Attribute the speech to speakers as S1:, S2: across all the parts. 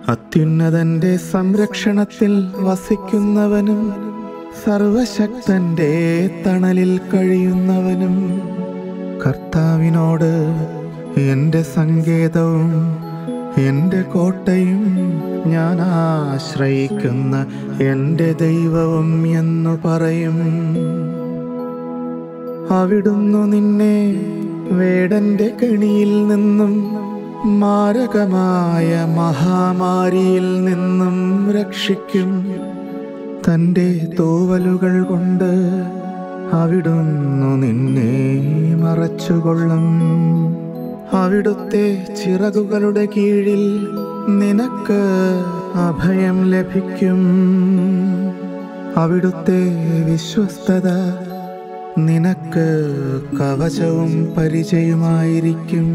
S1: അത്യുന്നതന്റെ സംരക്ഷണത്തിൽ വസിക്കുന്നവനും സർവശക്തന്റെ തണലിൽ കഴിയുന്നവനും കർത്താവിനോട് എൻ്റെ സങ്കേതവും എൻ്റെ കോട്ടയും ഞാൻ ആശ്രയിക്കുന്ന എൻ്റെ ദൈവവും എന്നു പറയും അവിടുന്നു നിന്നെ വേടന്റെ കെണിയിൽ നിന്നും മാരകമായ മഹാമാരിയിൽ നിന്നും രക്ഷിക്കും തൻ്റെ തൂവലുകൾ കൊണ്ട് അവിടുന്നു നിന്നെ മറച്ചുകൊള്ളും അവിടുത്തെ ചിറകുകളുടെ കീഴിൽ നിനക്ക് അഭയം ലഭിക്കും അവിടുത്തെ വിശ്വസ്തത നിനക്ക് കവചവും പരിചയമായിരിക്കും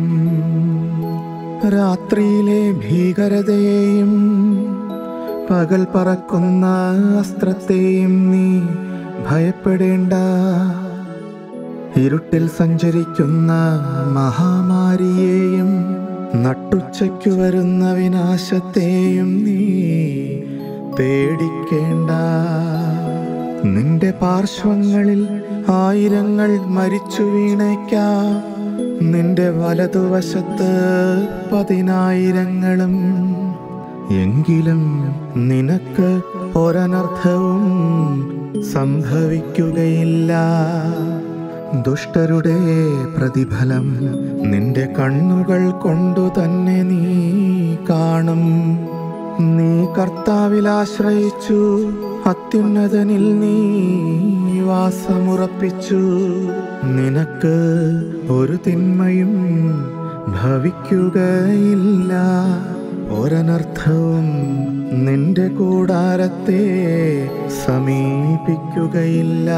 S1: രാത്രിയിലെ ഭീകരതയെയും പകൽ പറക്കുന്ന അസ്ത്രത്തെയും നീ ഭയപ്പെടേണ്ട ഇരുട്ടിൽ സഞ്ചരിക്കുന്ന മഹാമാരിയെയും നട്ടുച്ചയ്ക്കു വരുന്ന വിനാശത്തെയും നീ പേടിക്കേണ്ട നിന്റെ പാർശ്വങ്ങളിൽ ആയിരങ്ങൾ മരിച്ചു വീണേക്കാം നിന്റെ വലതുവശത്ത് പതിനായിരങ്ങളും എങ്കിലും നിനക്ക് ഒരനർത്ഥവും സംഭവിക്കുകയില്ല ദുഷ്ടരുടെ പ്രതിഫലം നിന്റെ കണ്ണുകൾ കൊണ്ടു തന്നെ നീ കാണും നീ കർത്താവിൽ ആശ്രയിച്ചു അത്യുന്നതനിൽ നീ വാസമുറപ്പിച്ചു നിനക്ക് ഒരു തിന്മയും ഭവിക്കുകയില്ല ഒരനർത്ഥവും നിന്റെ കൂടാരത്തെ സമീപിക്കുകയില്ല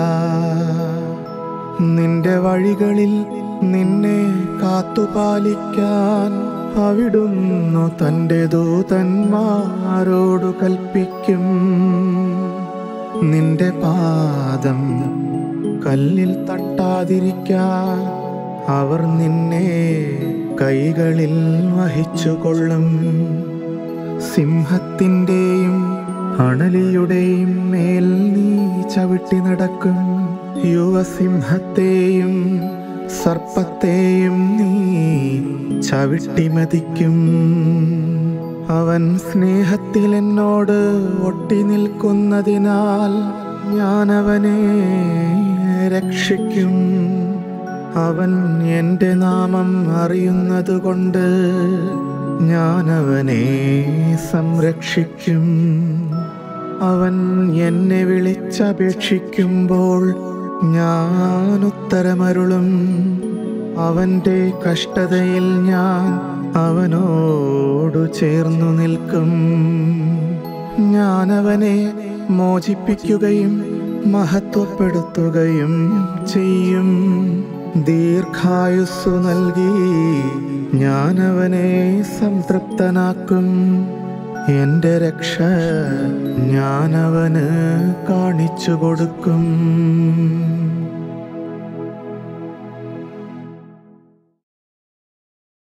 S1: നിന്റെ വഴികളിൽ നിന്നെ കാത്തുപാലിക്കാൻ അവിടുന്നു തൻ്റെ ദൂതന്മാരോടു കൽപ്പിക്കും നിന്റെ പാദം കല്ലിൽ തട്ടാതിരിക്കാൻ അവർ നിന്നെ കൈകളിൽ വഹിച്ചുകൊള്ളും സിംഹത്തിൻ്റെയും അണലിയുടെയും മേൽ നീ ചവിട്ടി നടക്കും യുവസിംഹത്തെയും സർപ്പത്തെയും നീ ചവിട്ടി മതിക്കും അവൻ സ്നേഹത്തിൽ എന്നോട് ഒട്ടി നിൽക്കുന്നതിനാൽ ഞാൻ അവനെ രക്ഷിക്കും അവൻ എൻ്റെ നാമം അറിയുന്നതുകൊണ്ട് ഞാൻ അവനെ സംരക്ഷിക്കും അവൻ എന്നെ വിളിച്ചപേക്ഷിക്കുമ്പോൾ ഞാൻ ഉത്തരമരുളും അവൻ്റെ കഷ്ടതയിൽ ഞാൻ അവനോടു ചേർന്നു നിൽക്കും ഞാൻ അവനെ മോചിപ്പിക്കുകയും മഹത്വപ്പെടുത്തുകയും ചെയ്യും ദീർഘായുസ്സു നൽകി ഞാൻ അവനെ സംതൃപ്തനാക്കും എൻ്റെ രക്ഷ ഞാൻ അവന് കാണിച്ചു കൊടുക്കും